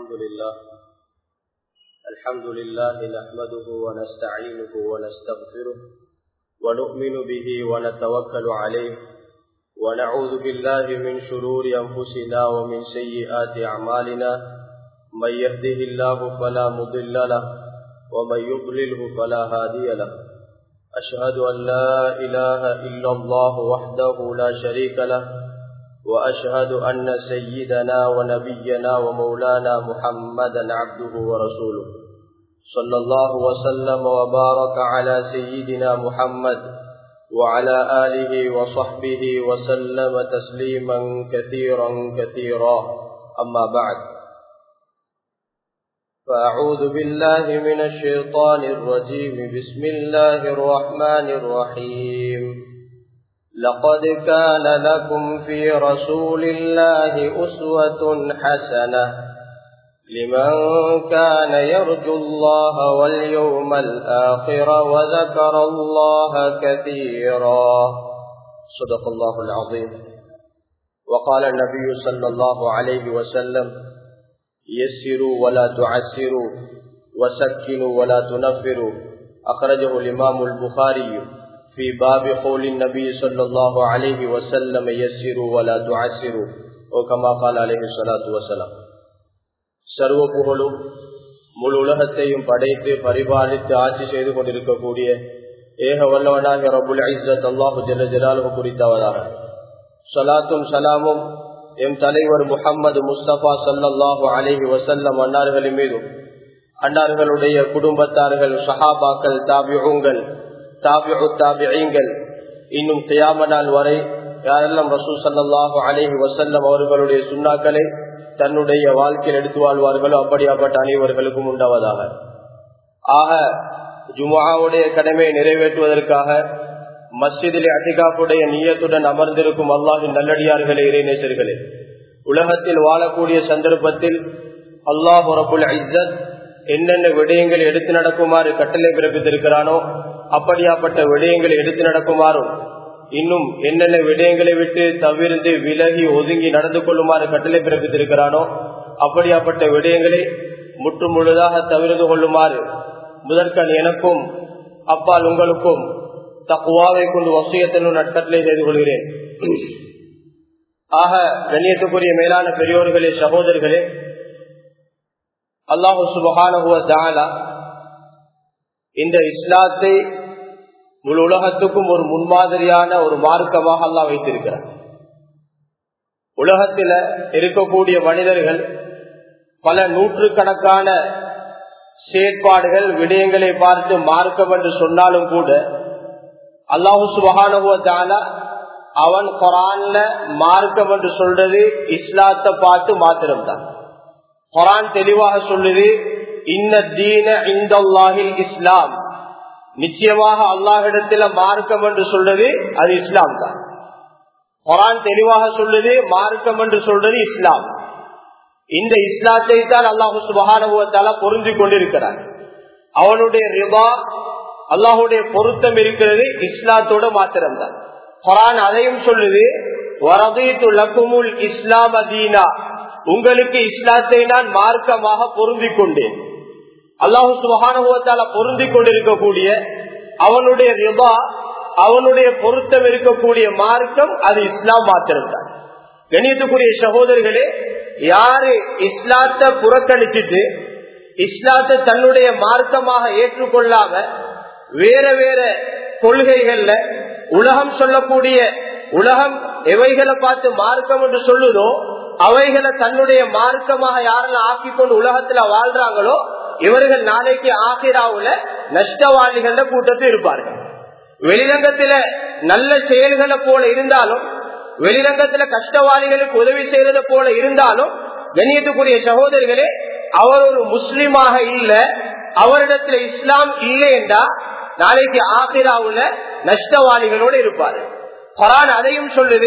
الحمد لله الحمد لله نحمده ونستعينه ونستغفره ونؤمن به ونتوكل عليه ونعوذ بالله من شرور أنفسنا ومن سيئات أعمالنا من يهده الله فلا مضل له ومن يضلله فلا هادي له أشهد أن لا إله إلا الله وحده لا شريك له وأشهد أن سيدنا ونبينا ومولانا محمدا عبده ورسوله صلى الله وسلم وبارك على سيدنا محمد وعلى آله وصحبه وسلم تسليما كثيرا كثيرا أما بعد فأعوذ بالله من الشيطان الرجيم بسم الله الرحمن الرحيم لقد كان لكم في رسول الله أسوة حسنة لمن كان يرجو الله واليوم الآخر وذكر الله كثيرا صدق الله العظيم وقال النبي صلى الله عليه وسلم يسروا ولا تعسروا وسكنوا ولا تنفروا أخرجه الإمام البخاري في باب قول النبي صلى الله عليه وسلم يسروا ولا تعسروا وكما قال عليه الصلاة والسلام சர்வ புகழும் முழு உலகத்தையும் படைத்து பரிபாலித்து ஆட்சி செய்து கொண்டிருக்கக்கூடிய ஏக வல்லவனாக ரபுல் ஐசத் அல்லாஹு ஜல ஜலாலு குறித்தவதாக சலாத்தும் சலாமும் எம் தலைவர் முகம்மது முஸ்தபா சல்லாஹூ அலஹி வசல்லம் அன்னார்களின் மீதும் அன்னார்களுடைய குடும்பத்தார்கள் சஹாபாக்கள் தாபியூங்கள் தாபிஉ தாபியங்கள் இன்னும் தியாம நாள் வரை யாரெல்லாம் ரசூ சல்லாஹூ அலஹி வசல்லம் அவர்களுடைய சுண்ணாக்களை தன்னுடைய வாழ்க்கையில் எடுத்து வாழ்வார்களோ அப்படியாப்பட்ட அனைவர்களுக்கும் உண்டாவதாக ஆக ஜுமாவுடைய கடமையை நிறைவேற்றுவதற்காக மஸ்ஜிதிலே அதிகாப்புடைய நீயத்துடன் அமர்ந்திருக்கும் அல்லாஹின் நல்லடியார்களே இறைநேசர்களே உலகத்தில் வாழக்கூடிய சந்தர்ப்பத்தில் அல்லாஹ் ரபுல் ஐசத் என்னென்ன விடயங்களை எடுத்து நடக்குமாறு கட்டளை பிறப்பித்திருக்கிறானோ அப்படியாப்பட்ட விடயங்களை எடுத்து நடக்குமாறும் இன்னும் என்னென்ன விடயங்களை விட்டு தவிர்த்து விலகி ஒதுங்கி நடந்து கொள்ளுமாறு கட்டளை பிறப்பித்திருக்கிறானோ அப்படியாப்பட்ட விடயங்களை முற்று முழுதாக தவிர்த்து கொள்ளுமாறு முதற்கண் எனக்கும் அப்பால் உங்களுக்கும் தக்குவாவை கொண்டு வசியத்தினும் நட்கட்டளை செய்து கொள்கிறேன் ஆக கண்ணியத்துக்குரிய மேலான பெரியோர்களே சகோதரர்களே அல்லாஹு சுபகான இந்த இஸ்லாத்தை முழு உலகத்துக்கும் ஒரு முன்மாதிரியான ஒரு மார்க்கமாக அல்லா வைத்திருக்கிறார் உலகத்தில் இருக்கக்கூடிய மனிதர்கள் பல நூற்றுக்கணக்கான செயற்பாடுகள் விடயங்களை பார்த்து மார்க்கம் என்று சொன்னாலும் கூட அல்லாஹு சுபகானுவத்தான அவன் குரான்ல மார்க்கம் என்று சொல்றது இஸ்லாத்தை பார்த்து மாத்திரம்தான் குரான் தெளிவாக சொல்லுது இன்ன தீன இந்த இஸ்லாம் நிச்சயமாக அல்லாஹிடத்துல மார்க்கம் என்று சொல்றது அது இஸ்லாம் தான் குரான் தெளிவாக சொல்லுது மார்க்கம் என்று சொல்றது இஸ்லாம் இந்த இஸ்லாத்தை தான் அல்லாஹு சுபகானுவத்தால பொருந்தி கொண்டிருக்கிறார் அவனுடைய ரிபா அல்லாஹுடைய பொருத்தம் இருக்கிறது இஸ்லாத்தோட மாத்திரம்தான் குரான் அதையும் சொல்லுது வரதீத்து லக்குமுல் இஸ்லாம் அதீனா உங்களுக்கு இஸ்லாத்தை நான் மார்க்கமாக பொருந்தி கொண்டேன் அல்லாஹு சுபகானுவத்தால பொருந்தி கொண்டிருக்கக்கூடிய அவனுடைய ரிபா அவனுடைய பொருத்தம் இருக்கக்கூடிய மார்க்கம் அது இஸ்லாம் மாத்திரம்தான் கணியத்துக்குரிய சகோதரர்களே யாரு இஸ்லாத்தை புறக்கணிச்சிட்டு இஸ்லாத்தை தன்னுடைய மார்க்கமாக ஏற்றுக்கொள்ளாம வேற வேற கொள்கைகள்ல உலகம் சொல்லக்கூடிய உலகம் எவைகளை பார்த்து மார்க்கம் என்று சொல்லுதோ அவைகளை தன்னுடைய மார்க்கமாக யாரெல்லாம் ஆக்கிக்கொண்டு உலகத்துல வாழ்றாங்களோ இவர்கள் நாளைக்கு ஆகிராவுல நஷ்டவாளிகள கூட்டத்தில் இருப்பார்கள் வெளிரங்கத்தில நல்ல செயல்களை போல இருந்தாலும் வெளிரங்கத்துல கஷ்டவாளிகளுக்கு உதவி செய்யறதை போல இருந்தாலும் கண்ணியத்துக்குரிய சகோதரிகளே அவர் ஒரு முஸ்லிமாக இல்ல அவரிடத்துல இஸ்லாம் இல்லை என்றா நாளைக்கு ஆகிராவுல நஷ்டவாளிகளோடு இருப்பாரு குரான் அதையும் சொல்லுது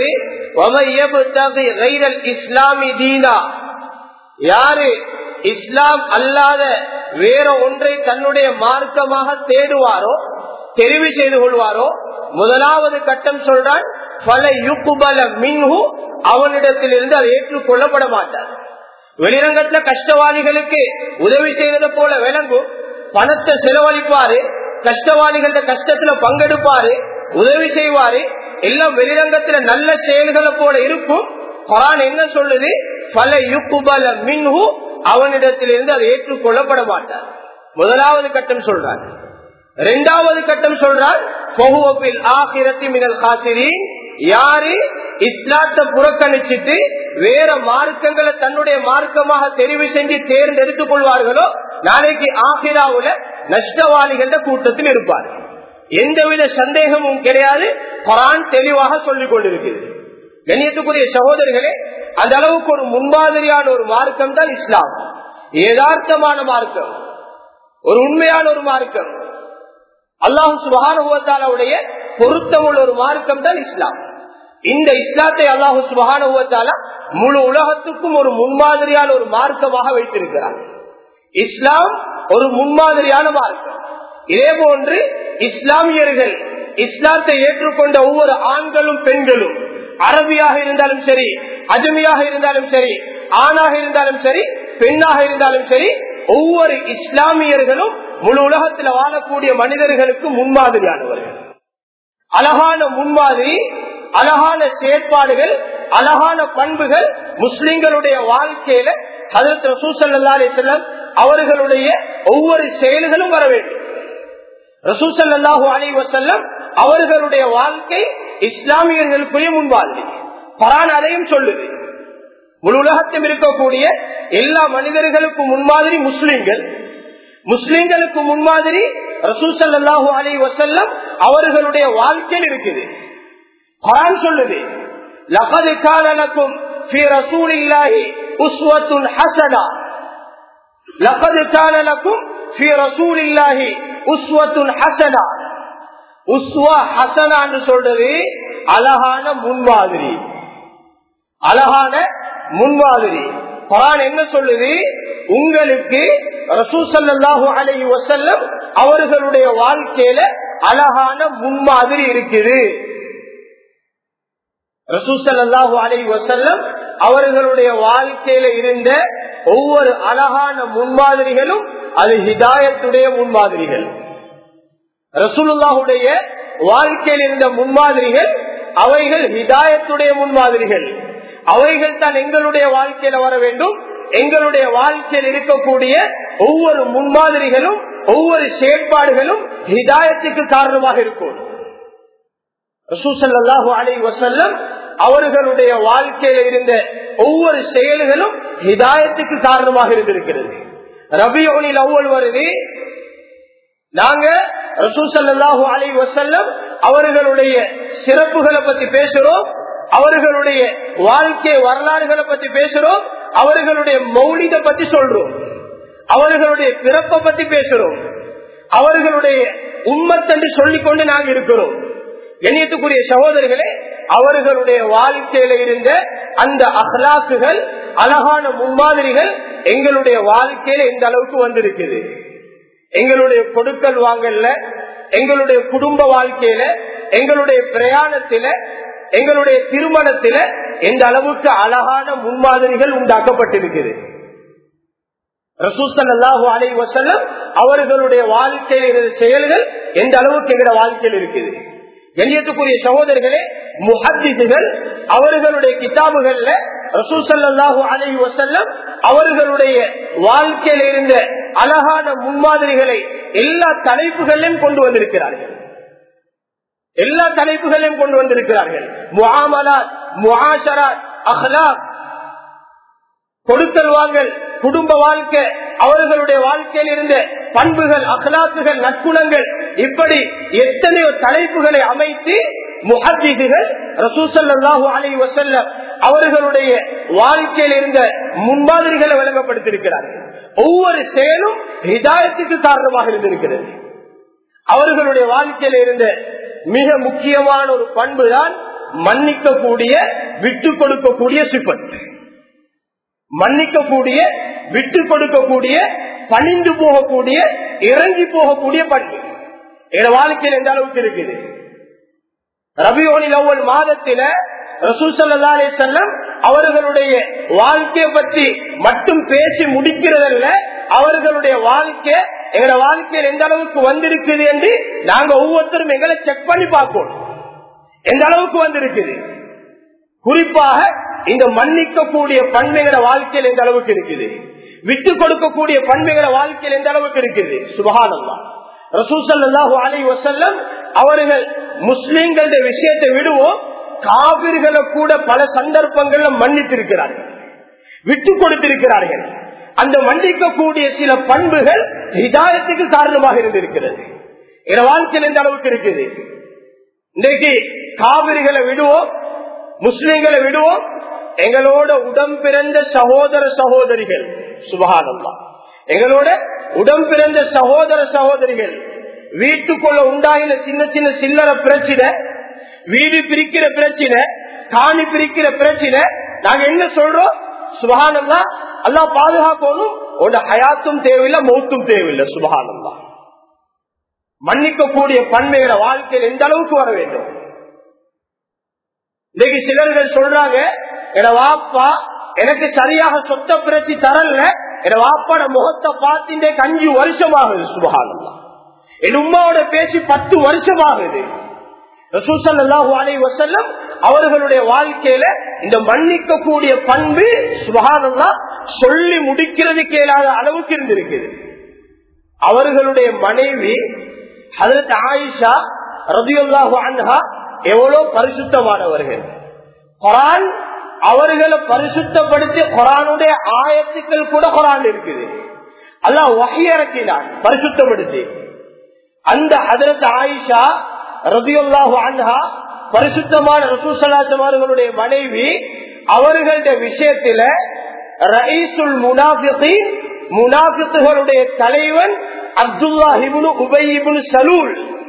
இஸ்லாமி தீனா யாரு இஸ்லாம் அல்லாத வேற ஒன்றை தன்னுடைய மார்க்கமாக தேடுவாரோ தெரிவு செய்து கொள்வாரோ முதலாவது கட்டம் சொல்றான் பல யுக்குபல மின்ஹு அவனிடத்திலிருந்து அது ஏற்றுக்கொள்ளப்பட மாட்டார் வெளிரங்கத்துல கஷ்டவாதிகளுக்கு உதவி செய்யறத போல விளங்கும் பணத்தை செலவழிப்பாரு கஷ்டவாதிகள கஷ்டத்துல பங்கெடுப்பாரு உதவி செய்வாரு எல்லாம் வெளிரங்கத்துல நல்ல செயல்களை போல இருக்கும் குரான் என்ன சொல்லுது பல யுக்குபல மின்ஹு அவனிடத்திலிருந்து அதை ஏற்றுக்கொள்ளப்பட மாட்டார் முதலாவது கட்டம் சொல்றார் இரண்டாவது கட்டம் சொல்றார் ஆகிரத்தி மினல் காசிரின் யாரு இஸ்லாத்தை புறக்கணிச்சிட்டு வேற மார்க்கங்களை தன்னுடைய மார்க்கமாக தெரிவு செஞ்சு தேர்ந்தெடுத்துக் கொள்வார்களோ நாளைக்கு ஆகிராவுல நஷ்டவாளிகள கூட்டத்தில் இருப்பார் எந்தவித சந்தேகமும் கிடையாது குரான் தெளிவாக சொல்லிக் கொண்டிருக்கிறது கண்ணியத்துக்குரிய சகோதரர்களே அந்த அளவுக்கு ஒரு முன்மாதிரியான ஒரு மார்க்கம் தான் இஸ்லாம் யதார்த்தமான மார்க்கம் ஒரு உண்மையான ஒரு மார்க்கம் அல்லாஹு சுபகானுவத்தாலுடைய பொருத்தமுள்ள ஒரு மார்க்கம் தான் இஸ்லாம் இந்த இஸ்லாத்தை அல்லாஹு சுபகானுவத்தால முழு உலகத்துக்கும் ஒரு முன்மாதிரியான ஒரு மார்க்கமாக வைத்திருக்கிறார் இஸ்லாம் ஒரு முன்மாதிரியான மார்க்கம் இதே போன்று இஸ்லாமியர்கள் இஸ்லாத்தை ஏற்றுக்கொண்ட ஒவ்வொரு ஆண்களும் பெண்களும் அரபியாக இருந்தாலும் சரி அஜமியாக இருந்தாலும் சரி ஆணாக இருந்தாலும் சரி பெண்ணாக இருந்தாலும் சரி ஒவ்வொரு இஸ்லாமியர்களும் முழு உலகத்தில் வாழக்கூடிய மனிதர்களுக்கு முன்மாதிரியானவர்கள் அழகான முன்மாதிரி அழகான செயற்பாடுகள் அழகான பண்புகள் முஸ்லிம்களுடைய வாழ்க்கையில ஹதரத் ரசூசல்லா செல்லம் அவர்களுடைய ஒவ்வொரு செயல்களும் வர வேண்டும் ரசூசல்லாஹூ அலி வசல்லம் அவர்களுடைய வாழ்க்கை இஸ்லாமியர்களுக்குரிய முன்வாழ்வு பரான் அதையும் சொல்லுது முழு உலகத்தில் இருக்கக்கூடிய எல்லா மனிதர்களுக்கும் முன்மாதிரி முஸ்லிம்கள் முஸ்லிம்களுக்கு முன்மாதிரி ரசூசல்லாஹூ அலி வசல்லம் அவர்களுடைய வாழ்க்கையில் இருக்குது குரான் சொல்லுது லகது காலனக்கும் في رسول الله أسوة حسنة لقد كان لكم في رسول الله أسوة حسنة உஸ்வா ஹசனா என்று சொல்றது அழகான முன்மாதிரி அழகான முன்மாதிரி குரான் என்ன சொல்லுது உங்களுக்கு ரசூசல்லாஹு அலி வசல்லம் அவர்களுடைய வாழ்க்கையில அழகான முன்மாதிரி இருக்குது ரசூசல்லாஹு அலி வசல்லம் அவர்களுடைய வாழ்க்கையில இருந்த ஒவ்வொரு அழகான முன்மாதிரிகளும் அது ஹிதாயத்துடைய முன்மாதிரிகள் ரசூலுல்லாஹுடைய வாழ்க்கையில் இருந்த முன்மாதிரிகள் அவைகள் ஹிதாயத்துடைய முன்மாதிரிகள் அவைகள் தான் எங்களுடைய வாழ்க்கையில வர வேண்டும் எங்களுடைய வாழ்க்கையில் இருக்கக்கூடிய ஒவ்வொரு முன்மாதிரிகளும் ஒவ்வொரு செயற்பாடுகளும் ஹிதாயத்துக்கு காரணமாக இருக்கும் ரசூசல்லாஹு அலை வசல்லம் அவர்களுடைய வாழ்க்கையில இருந்த ஒவ்வொரு செயல்களும் ஹிதாயத்துக்கு காரணமாக இருந்திருக்கிறது ரபியோனில் அவ்வளவு வருது நாங்க ரசூசல்லாஹு அலை வசல்லம் அவர்களுடைய சிறப்புகளை பத்தி பேசுறோம் அவர்களுடைய வாழ்க்கை வரலாறுகளை பத்தி பேசுறோம் அவர்களுடைய மௌலித பத்தி சொல்றோம் அவர்களுடைய பிறப்பை பத்தி பேசுறோம் அவர்களுடைய உண்மத்தன்று சொல்லிக் கொண்டு நாங்க இருக்கிறோம் கண்ணியத்துக்குரிய சகோதரர்களே அவர்களுடைய வாழ்க்கையில இருந்த அந்த அகலாக்குகள் அழகான முன்மாதிரிகள் எங்களுடைய வாழ்க்கையில எந்த அளவுக்கு வந்திருக்குது எங்களுடைய கொடுக்கல் வாங்கல்ல எங்களுடைய குடும்ப வாழ்க்கையில எங்களுடைய பிரயாணத்தில எங்களுடைய திருமணத்தில எந்த அளவுக்கு அழகான முன்மாதிரிகள் உண்டாக்கப்பட்டிருக்குது ரசூசல்லாஹு அலை வசல்லம் அவர்களுடைய வாழ்க்கையில் இருந்த செயல்கள் எந்த அளவுக்கு எங்களோட வாழ்க்கையில் இருக்குது கண்ணியத்துக்குரிய சகோதரர்களே முஹத்திசுகள் அவர்களுடைய கிதாபுகள்ல ரசூசல்லாஹு அலை வசல்லம் அவர்களுடைய வாழ்க்கையில் இருந்த அழகான முன்மாதிரிகளை எல்லா தலைப்புகளிலும் கொண்டு வந்திருக்கிறார்கள் எல்லா தலைப்புகளையும் கொண்டு வந்திருக்கிறார்கள் முகாமலாத் முகாசராத் அஹ்லாக் கொடுக்கல் வாங்கல் குடும்ப வாழ்க்கை அவர்களுடைய வாழ்க்கையில் இருந்த பண்புகள் அகலாக்குகள் நற்குணங்கள் இப்படி எத்தனையோ தலைப்புகளை அமைத்து முஹத்திகள் ரசூசல்லாஹூ அலி வசல்லம் அவர்களுடைய வாழ்க்கையில் இருந்த முன்மாதிரிகளை வழங்கப்படுத்தியிருக்கிறார்கள் ஒவ்வொரு செயலும் ஹிதாயத்துக்கு காரணமாக இருந்திருக்கிறது அவர்களுடைய வாழ்க்கையில் இருந்த மிக முக்கியமான ஒரு பண்பு தான் மன்னிக்கக்கூடிய விட்டு கொடுக்கக்கூடிய சிப்பன் மன்னிக்கக்கூடிய விட்டு கொடுக்கக்கூடிய பணிந்து போகக்கூடிய இறங்கி போகக்கூடிய பண்பு என் வாழ்க்கையில் எந்த அளவுக்கு இருக்குது ரபியோனில் ஒவ்வொரு மாதத்தில ரசூசல்லா செல்லம் அவர்களுடைய வாழ்க்கையை பற்றி மட்டும் பேசி முடிக்கிறதல்ல அவர்களுடைய வாழ்க்கை எங்களோட வாழ்க்கையில் எந்த அளவுக்கு வந்திருக்குது என்று நாங்க ஒவ்வொருத்தரும் எங்களை செக் பண்ணி பார்க்கணும் எந்த அளவுக்கு வந்திருக்குது குறிப்பாக இந்த மன்னிக்கக்கூடிய பன்மைகள வாழ்க்கையில் எந்த அளவுக்கு இருக்குது விட்டு கொடுக்கக்கூடிய பன்மைகள வாழ்க்கையில் எந்த அளவுக்கு இருக்குது சுபகானல்லா ரசூசல்லாஹு அலை வசல்லம் அவர்கள் முஸ்லிம்களுடைய விஷயத்தை விடுவோம் காவிர்களை கூட பல சந்தர்ப்பங்கள்ல மன்னித்திருக்கிறார்கள் விட்டு கொடுத்திருக்கிறார்கள் அந்த மன்னிக்கக்கூடிய சில பண்புகள் ஹிதாயத்துக்கு காரணமாக இருந்திருக்கிறது என வாழ்க்கையில் எந்த அளவுக்கு இருக்குது இன்றைக்கு காவிரிகளை விடுவோம் முஸ்லிம்களை விடுவோம் எங்களோட உடம் பிறந்த சகோதர சகோதரிகள் சுபகானந்தா எங்களோட உடம் பிறந்த சகோதர சகோதரிகள் வீட்டுக்குள்ள உண்டாகின சின்ன சின்ன சில்லற பிரச்சனை வீடு பிரிக்கிற பிரச்சனை காணி பிரிக்கிற பிரச்சனை நாங்க என்ன சொல்றோம் சுபகானந்தா எல்லாம் பாதுகாக்கணும் உன்னோட ஹயாத்தும் தேவையில்லை மௌத்தும் தேவையில்லை சுபகானந்தா மன்னிக்கக்கூடிய பன்மையோட வாழ்க்கையில் எந்த அளவுக்கு வர வேண்டும் இன்னைக்கு சிலர்கள் சொல்றாங்க என வாப்பா எனக்கு சரியாக சொத்த பிரச்சி தரல என வாப்பாட முகத்தை பார்த்துட்டே அஞ்சு வருஷமாகுது சுபகானந்தா என் உமாவோட பேசி பத்து வருஷமாகுது ரசூசல்லாஹு அலை வசல்லம் அவர்களுடைய வாழ்க்கையில இந்த மன்னிக்க கூடிய பண்பு சுபகானந்தா சொல்லி முடிக்கிறது கேளாத அளவுக்கு இருந்திருக்குது அவர்களுடைய மனைவி அதற்கு ஆயிஷா ரதியுல்லாஹு அன்ஹா எவ்வளவு பரிசுத்தமானவர்கள் குரான் அவர்களை பரிசுத்தப்படுத்தி குரானுடைய ஆயத்துக்கள் கூட குரான் இருக்குது அல்லாஹ் வகையிறக்கினான் பரிசுத்தப்படுத்தி அந்த ஹதரத் ஆயிஷா ரதியுல்லாஹு அன்ஹா பரிசுத்தமான ரசூசலாசம் அவர்களுடைய மனைவி அவர்களுடைய விஷயத்தில ரயீசுல் முனாபிகி முனாபித்துகளுடைய தலைவன் அப்துல்லா இபுனு உபயிபுனு சலூல்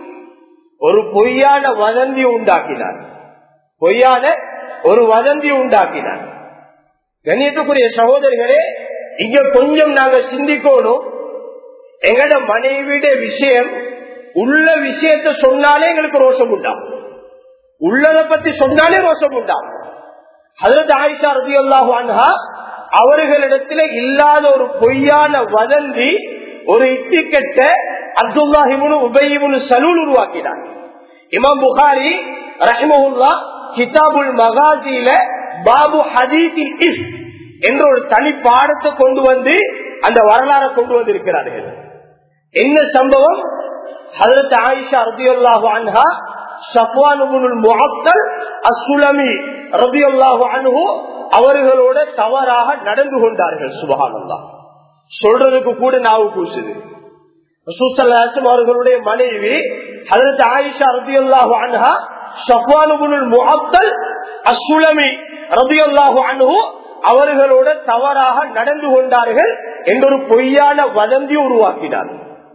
ஒரு பொய்யான வதந்தி உண்டாக்கினார் பொய்யான ஒரு வதந்தி உண்டாக்கினார் கண்ணியத்துக்குரிய சகோதரிகளே இங்க கொஞ்சம் நாங்க சிந்திக்கணும் எங்கட மனைவிட விஷயம் உள்ள விஷயத்த சொன்னாலே எங்களுக்கு ரோஷம் உண்டாகும் உள்ளத பத்தி சொன்னாலே ரோஷம் உண்டாகும் அதற்கு ஆயிஷா ரதி அல்லாஹா அவர்களிடத்துல இல்லாத ஒரு பொய்யான வதந்தி ஒரு இட்டிக்கட்ட அப்துல்லாஹிமுனு உபயிமுனு சலூல் உருவாக்கினார் இமாம் புகாரி ரஹிமஹுல்லா கிதாபுல் மகாசியில பாபு ஹதீதி இஸ் என்ற ஒரு தனி பாடத்தை கொண்டு வந்து அந்த வரலாறை கொண்டு வந்திருக்கிறார்கள் என்ன சம்பவம் ஹதரத் ஆயிஷா ரபியுல்லாஹு அன்ஹா சஃப்வானுல் முஹத்தல் அசுலமி ரபியுல்லாஹு அன்ஹு அவர்களோட தவறாக நடந்து கொண்டார்கள் சுபஹானல்லா சொல்றதுக்கு கூட நாவு கூசுது ரசூசல்லாசம் அவர்களுடைய மனைவி ஹதரத் ஆயிஷா ரபியுல்லாஹு அன்ஹா சஃப்வானுல் முஹத்தல் அசுலமி ரபியுல்லாஹு அன்ஹு அவர்களோட தவறாக நடந்து கொண்டார்கள் என்றொரு பொய்யான வதந்தி உருவாக்கினார்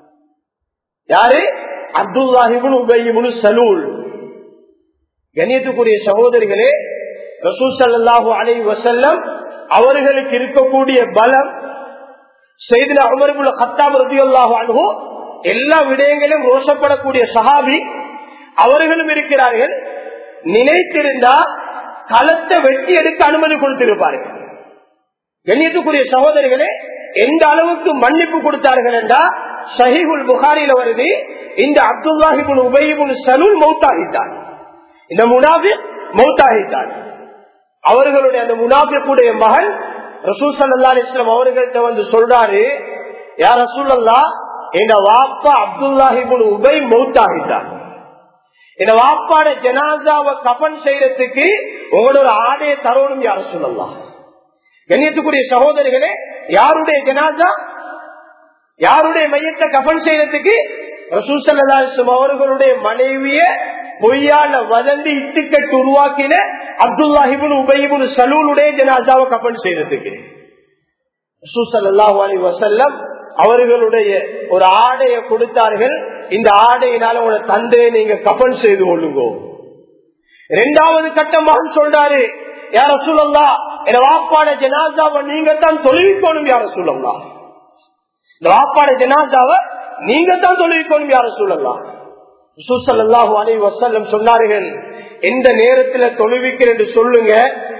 யாரு அப்துல்லாஹிபுன் உபயிபுன் சலூல் கணியத்துக்குரிய சகோதரிகளே ரசூல் சல்லாஹூ அலை வசல்லம் அவர்களுக்கு இருக்கக்கூடிய பலம் செய்தில அமர்புல கத்தாம் ரதியுல்லாஹு அனுகு எல்லா விடயங்களும் ரோஷப்படக்கூடிய சஹாபி அவர்களும் இருக்கிறார்கள் நினைத்திருந்தா களத்தை வெட்டி எடுக்க அனுமதி கொடுத்திருப்பார்கள் கண்ணியத்துக்குரிய சகோதரிகளே எந்த அளவுக்கு மன்னிப்பு கொடுத்தார்கள் என்றா ஷஹீகுல் புகாரில வருது இந்த அப்துல்லாஹிபுன் உபயிபுன் சலூல் மௌத்தாகிட்டார் இந்த முனாபி மௌத்தாகிட்டார் அவர்களுடைய அந்த முனாபிக்குடைய மகன் ரசூல் சல்லா அலிஸ்லாம் அவர்கள்ட்ட வந்து சொல்றாரு யார் ரசூல் அல்லா என் வாப்பா அப்துல்லாஹிபுன் உபை மௌத்தாகிட்டார் என் வாப்பாட ஜனாசாவை கபன் செய்யறதுக்கு உங்களோட ஆடையை தரணும் யார சொல்லலாம் கண்ணியத்துக்குரிய சகோதரிகளே யாருடைய ஜனாசா யாருடைய மையத்தை கபன் செய்யறதுக்கு ரசூசல்லாஸ்லம் அவர்களுடைய மனைவிய பொய்யான வதந்தி இட்டுக்கட்டு உருவாக்கின அப்துல்லாஹிபுன் உபயிபுன் சலூலுடைய ஜனாசாவை கபன் செய்யறதுக்கு ரசூசல்லாஹு அலி வசல்லம் அவர்களுடைய ஒரு ஆடையை கொடுத்தார்கள் இந்த ஆடையினால உங்களோட தந்தையை நீங்க கபன் செய்து கொள்ளுங்க இரண்டாவது கட்டமாக சொல்றாரு யார சொல்லலா என் வாப்பாட ஜனாசாவை நீங்க தான் தொழுவிக்கணும் யார சொல்லலாம் இந்த வாப்பாட ஜனாசாவை நீங்க தான் தொழுவிக்கணும் யார சொல்லலாம் சுசல்லாஹு அலை வசல்லம் சொன்னார்கள் எந்த நேரத்துல தொழுவிக்கிறேன் சொல்லுங்க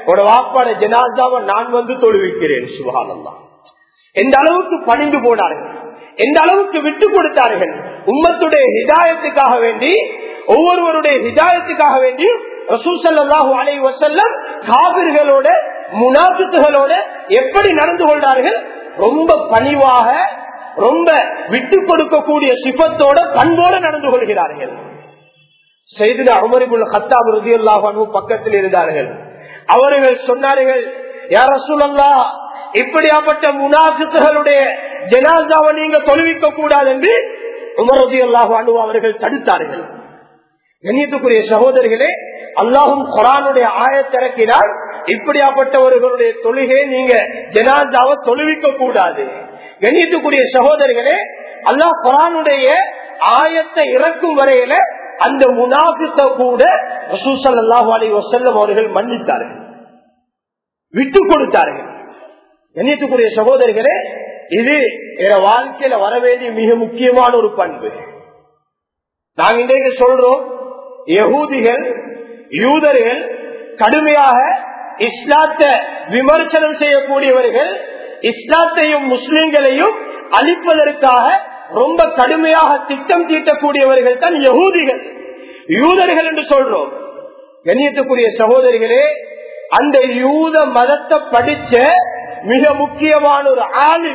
ஒரு வாப்பாட ஜனாதாவை நான் வந்து தொழுவிக்கிறேன் சுகானந்தா எந்த அளவுக்கு பணிந்து போனார்கள் எந்த அளவுக்கு விட்டு கொடுத்தார்கள் உம்மத்துடைய ஹிதாயத்துக்காக வேண்டி ஒவ்வொருவருடைய ஹிதாயத்துக்காக வேண்டி ரசூசல்லாஹூ அலை வசல்லம் காவிர்களோட முனாபித்துகளோட எப்படி நடந்து கொள்றார்கள் ரொம்ப பணிவாக ரொம்ப விட்டு கொடுக்கக்கூடிய சிபத்தோட பண்போட நடந்து கொள்கிறார்கள் செய்திட அமரிபுல் ஹத்தாப் ருதியுல்லாஹு பக்கத்தில் இருந்தார்கள் அவர்கள் சொன்னார்கள் யார சொல்லல்லா இப்படியாப்பட்ட முனாபித்துகளுடைய ஜனாசாவை நீங்க தொழுவிக்க கூடாது என்று உமரதி அல்லாஹு அனு அவர்கள் தடுத்தார்கள் கண்ணியத்துக்குரிய சகோதரிகளே அல்லாஹும் குரானுடைய ஆயத்திறக்கினால் இப்படியாப்பட்டவர்களுடைய தொழுகையை நீங்க ஜனாதாவை தொழுவிக்க கூடாது கண்ணியத்துக்குரிய சகோதரிகளே அல்லாஹ் குரானுடைய ஆயத்தை இறக்கும் வரையில அந்த முனாபித்த கூட ரசூசல்லாஹு அலி வசல்லம் அவர்கள் மன்னித்தார்கள் விட்டு கொடுத்தார்கள் கண்ணியத்துக்குரிய சகோதரிகளே இது என் வாழ்க்கையில வர வேண்டிய மிக முக்கியமான ஒரு பண்பு நாங்க இன்றைக்கு சொல்றோம் யகூதிகள் யூதர்கள் கடுமையாக இஸ்லாத்தை விமர்சனம் செய்யக்கூடியவர்கள் இஸ்லாத்தையும் முஸ்லிம்களையும் அழிப்பதற்காக ரொம்ப கடுமையாக திட்டம் தீட்டக்கூடியவர்கள் தான் யகூதிகள் யூதர்கள் என்று சொல்றோம் கண்ணியத்துக்குரிய சகோதரிகளே அந்த யூத மதத்தை படிச்ச மிக முக்கியமான ஒரு ஆளு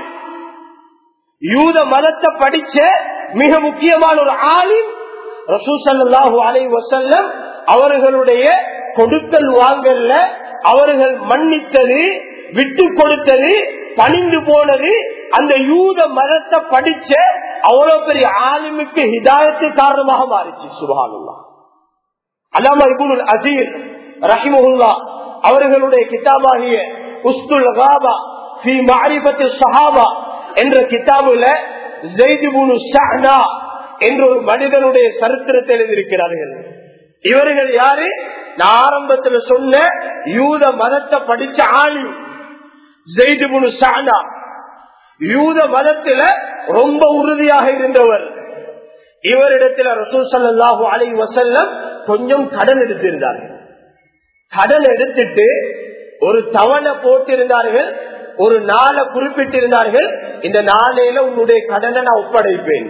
யூத மதத்தை படிச்ச மிக முக்கியமான ஒரு ஆளின் ரசூசல்லாஹு அலை வசல்லம் அவர்களுடைய கொடுக்கல் வாங்கல்ல அவர்கள் மன்னித்தது விட்டு கொடுத்தது பணிந்து போனது அந்த யூத மதத்தை படிச்ச அவ்வளவு பெரிய ஆலிமுக்கு ஹிதாயத்து காரணமாக மாறிச்சு சுபானுல்லா அல்லாமா இபுல் அசீர் ரஹிமுல்லா அவர்களுடைய கிதாபாகிய உஸ்துல் காபா ஃபி மாரிபத்து சஹாபா என்ற கிதாபுல ஜெய்திபுனு ஷஹ்னா என்ற ஒரு மனிதனுடைய சரித்திரத்தை எழுதியிருக்கிறார்கள் இவர்கள் யாரு நான் ஆரம்பத்தில் சொன்ன யூத மதத்தை படிச்ச ஆலிம் ஜெய்திபுனு ஷஹ்னா யூத மதத்தில ரொம்ப உறுதியாக இருந்தவர் இவரிடத்தில் ரசூல் சல்லாஹூ அலை வசல்லம் கொஞ்சம் கடன் எடுத்திருந்தார்கள் கடன் எடுத்துட்டு ஒரு தவணை போட்டிருந்தார்கள் ஒரு நாளை குறிப்பிட்டிருந்தார்கள் இந்த நாளையில உன்னுடைய கடனை நான் ஒப்படைப்பேன்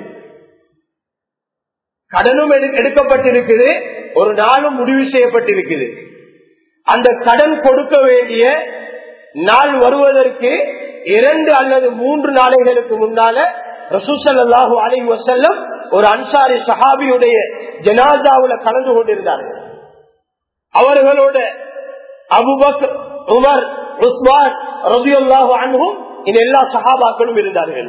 கடனும் எடுக்கப்பட்டிருக்குது ஒரு நாளும் முடிவு செய்யப்பட்டிருக்குது அந்த கடன் கொடுக்க வேண்டிய நாள் வருவதற்கு இரண்டு அல்லது மூன்று நாளைகளுக்கு முன்னால ரசூசல்லாஹூ அலை வசல்லம் ஒரு அன்சாரி சஹாபியுடைய ஜனாதாவுல கலந்து கொண்டிருந்தார்கள் அவர்களோட அபுபக் உமர் உஸ்மான் ரபியுல்லாஹு அன்ஹும் இந்த எல்லா சஹாபாக்களும் இருந்தார்கள்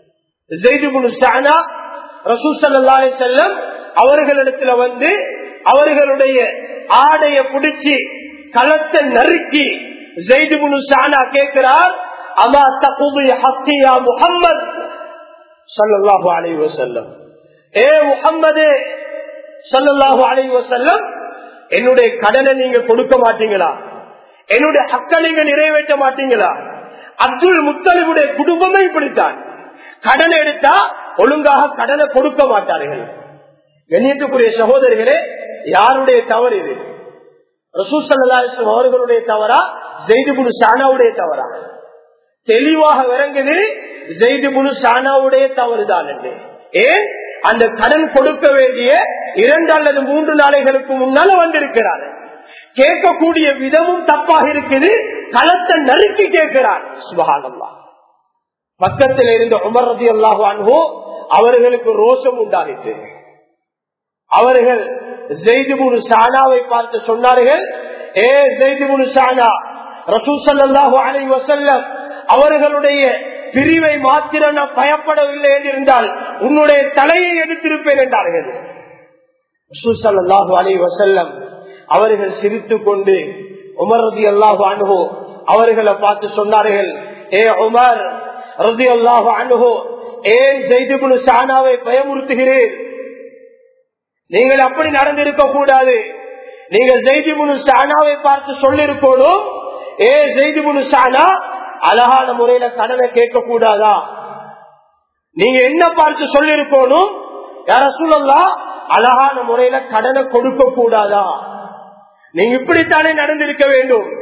செல்லம் அவர்களிடத்துல வந்து அவர்களுடைய ஆடைய பிடிச்சி களத்தை நறுக்கி ஜெய்துபுனு ஷானா கேட்கிறார் அமா தகுது ஹத்தியா முகம்மது சல்லாஹு அலை வசல்லம் ஏ முகம்மது சல்லாஹு அலை வசல்லம் என்னுடைய கடனை நீங்க கொடுக்க மாட்டீங்களா என்னுடைய ஹக்க நீங்க நிறைவேற்ற மாட்டீங்களா அப்துல் முத்தலிபுடைய குடும்பமே இப்படித்தான் கடன் எடுத்தா ஒழுங்காக கடனை கொடுக்க மாட்டார்கள் கண்ணியத்துக்குரிய சகோதரிகளே யாருடைய தவறு இது ரசூசல்லாஸ்லம் அவர்களுடைய தவறா ஜெய்துபுனு சானாவுடைய தவறா தெளிவாக விளங்குது ஜெய்துபுனு சானாவுடைய தவறுதான் என்று ஏன் அந்த கடன் கொடுக்க வேண்டிய இரண்டு அல்லது மூன்று நாளைகளுக்கு முன்னால வந்திருக்கிறார் கேட்கக்கூடிய விதமும் தப்பாக இருக்குது களத்தை நறுக்கி கேட்கிறார் சுபகானல்லா பக்கத்தில் இருந்த உமர் ரதி அல்லாஹு அன்போ அவர்களுக்கு ரோஷம் உண்டாகிட்டு அவர்கள் ஜெய்திபுனு சானாவை பார்த்து சொன்னார்கள் ஏ ஜெய்திபுனு சானா ரசூசல்லாஹு அலை வசல்லம் அவர்களுடைய பிரிவை மாத்திரம் நான் பயப்படவில்லை என்றிருந்தால் உன்னுடைய தலையை எடுத்திருப்பேன் என்றார்கள் ரசூசல்லாஹு அலை வசல்லம் அவர்கள் சிரித்துக் கொண்டு உமர் ரதி அல்லாஹு அனுகோ அவர்களை பார்த்து சொன்னார்கள் ஏ உமர் ரதி அல்லாஹு அனுகோ ஏன் செய்திபுனு சானாவை பயமுறுத்துகிறேன் நீங்கள் அப்படி நடந்திருக்க கூடாது நீங்கள் ஜெய்திபுனு சானாவை பார்த்து சொல்லிருக்கணும் ஏ ஜெய்திபுனு சானா அழகான முறையில கடனை கேட்க கூடாதா நீங்க என்ன பார்த்து சொல்லிருக்கணும் யார சொல்லலாம் அழகான முறையில கடனை கொடுக்க கூடாதா நீங்க இப்படித்தானே நடந்திருக்க வேண்டும்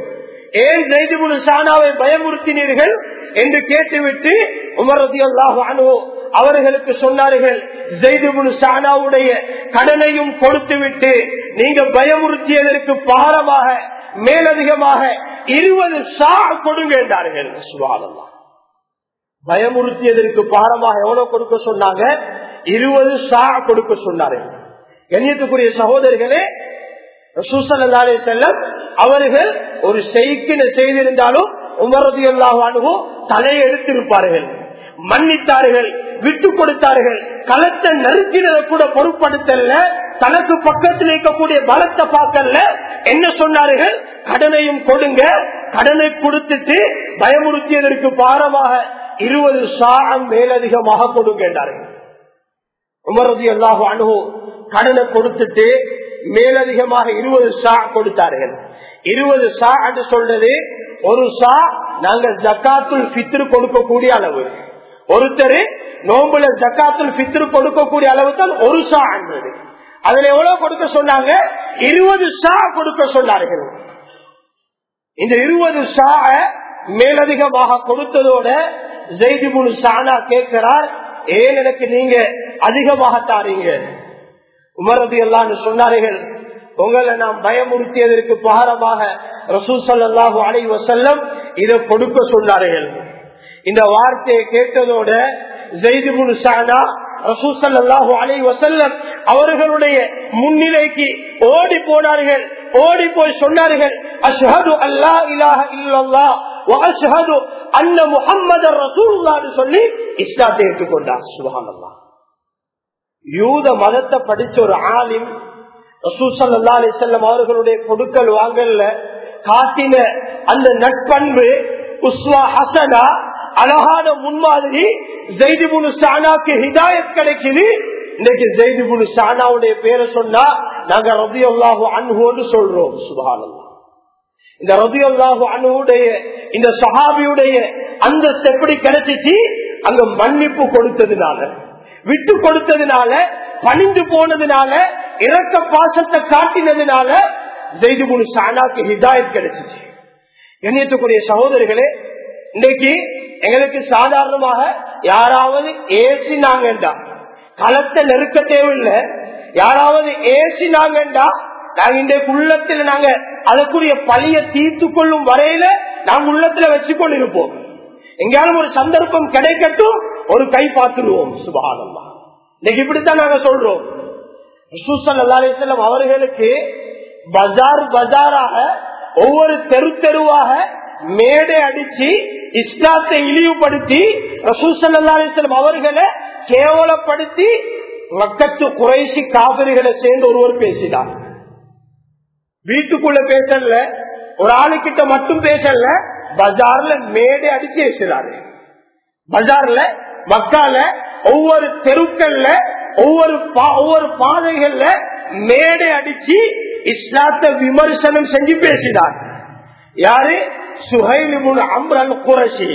ஏன் ஜெய்திபுல் சானாவை பயமுறுத்தினீர்கள் என்று கேட்டுவிட்டு உமரதி அல்லாஹு அனுவோ அவர்களுக்கு சொன்னார்கள் ஜெய்திபுல் சானாவுடைய கடனையும் கொடுத்துவிட்டு நீங்க பயமுறுத்தியதற்கு பாரமாக மேலதிகமாக இருபது சா கொடுங்க என்றார்கள் சுவாலல்லா பயமுறுத்தியதற்கு பாரமாக எவ்வளவு கொடுக்க சொன்னாங்க இருபது சா கொடுக்க சொன்னார்கள் கண்ணியத்துக்குரிய சகோதரர்களே ரசூசல்லாலே செல்லம் அவர்கள் ஒரு செய்கின செய்திருந்தாலும் உமரதி அல்லாஹானுவோ தலையை எடுத்திருப்பார்கள் மன்னித்தார்கள் விட்டு கொடுத்தார்கள் களத்தை நறுக்கினதை கூட பொருட்படுத்தல தனக்கு பக்கத்தில் இருக்கக்கூடிய பலத்தை பார்க்கல என்ன சொன்னார்கள் கடனையும் கொடுங்க கடனை கொடுத்துட்டு பயமுறுத்தியதற்கு பாரமாக இருபது சாகம் மேலதிகமாக கொடுங்க என்றார்கள் உமரதி அல்லாஹு அணுகு கடனை கொடுத்துட்டு மேலதிகமாக இருபது சா கொடுத்தார்கள் இருபது சா என்று சொல்றது ஒரு சா நாங்கள் ஜக்காத்துல் பித்ரு கொடுக்கக்கூடிய அளவு ஒருத்தர் நோம்புல ஜக்காத்துல் பித்ரு கொடுக்கக்கூடிய அளவு தான் ஒரு சா என்றது அதுல எவ்வளவு கொடுக்க சொன்னாங்க இருபது சா கொடுக்க சொன்னார்கள் இந்த இருபது சா மேலதிகமாக கொடுத்ததோட ஜெய்திபுல் சானா கேட்கிறார் ஏன் எனக்கு நீங்க அதிகமாக தாரீங்க உமரது எல்லாம் சொன்னார்கள் உங்களை நாம் பயமுறுத்தியதற்கு பாரமாக ரசூல் சல்லாஹூ அலை வசல்லம் இதை கொடுக்க சொன்னார்கள் இந்த வார்த்தையை கேட்டதோட ஜெய்திபுல் சானா ரசூசல்லாஹு அலை வசல்லம் அவர்களுடைய முன்னிலைக்கு ஓடி போனார்கள் ஓடி போய் சொன்னார்கள் அஷ்ஹது அல்லா இலாஹ இல்லல்லா அஷ்ஹது அன்ன முஹம்மது ரசூலுல்லாஹ்னு சொல்லி இஸ்லாத்தை ஏற்றுக்கொண்டார் சுபஹானல்லாஹ் யூத மதத்தை படிச்ச ஒரு ஆலிம் ரசூல் சல்லா அலி செல்லம் அவர்களுடைய கொடுக்கல் வாங்கல்ல காட்டின அந்த நட்பண்பு உஸ்வா ஹசனா அழகான முன்மாதிரி ஜெய்திபுனு சானாக்கு ஹிதாயத் கிடைக்குது இன்னைக்கு ஜெய்திபுனு சானாவுடைய பேரை சொன்னா நாங்க ரபி அல்லாஹு அன்ஹோன்னு சொல்றோம் சுபானல்லா இந்த ரபி அல்லாஹு அன்ஹுடைய இந்த சஹாபியுடைய அந்த எப்படி கிடைச்சிச்சு அங்க மன்னிப்பு கொடுத்ததுனால விட்டு கொடுத்ததுனால பணிந்து போனதுனால இறக்க பாசத்தை காட்டினதுனால ஜெய்திபுனு சானாக்கு ஹிதாயத் கிடைச்சிச்சு கண்ணியத்துக்குரிய சகோதரிகளே இன்னைக்கு எங்களுக்கு சாதாரணமாக யாராவது ஏசினாங்கண்டா களத்தை நெருக்க தேவையில்லை யாராவது ஏசினாங்கண்டா நாங்க இன்றைக்கு உள்ளத்துல நாங்க அதற்குரிய பழிய தீர்த்து கொள்ளும் வரையில நாங்க உள்ளத்துல வச்சு கொண்டிருப்போம் எங்கேயாலும் ஒரு சந்தர்ப்பம் கிடைக்கட்டும் ஒரு கை பார்த்துருவோம் சுபானம்மா இன்னைக்கு இப்படித்தான் நாங்க சொல்றோம் அவர்களுக்கு பஜார் பஜாராக ஒவ்வொரு தெரு தெருவாக மேடை அடிச்சு இஸ்லாத்தை இழிவுபடுத்தி ரசூசல்லாஸ்லம் அவர்களை கேவலப்படுத்தி மக்கத்து குறைசி காவிரிகளை சேர்ந்து ஒருவர் பேசினார் வீட்டுக்குள்ள பேசல ஒரு ஆளுக்கிட்ட மட்டும் பேசல பஜார்ல மேடை அடிச்சு பேசுறாரு பஜார்ல மக்கால ஒவ்வொரு தெருக்கள்ல ஒவ்வொரு ஒவ்வொரு பாதைகள்ல மேடை அடிச்சு இஸ்லாத்தை விமர்சனம் செஞ்சு பேசினார் யாரு சுஹைல் அம்ரல் குரசி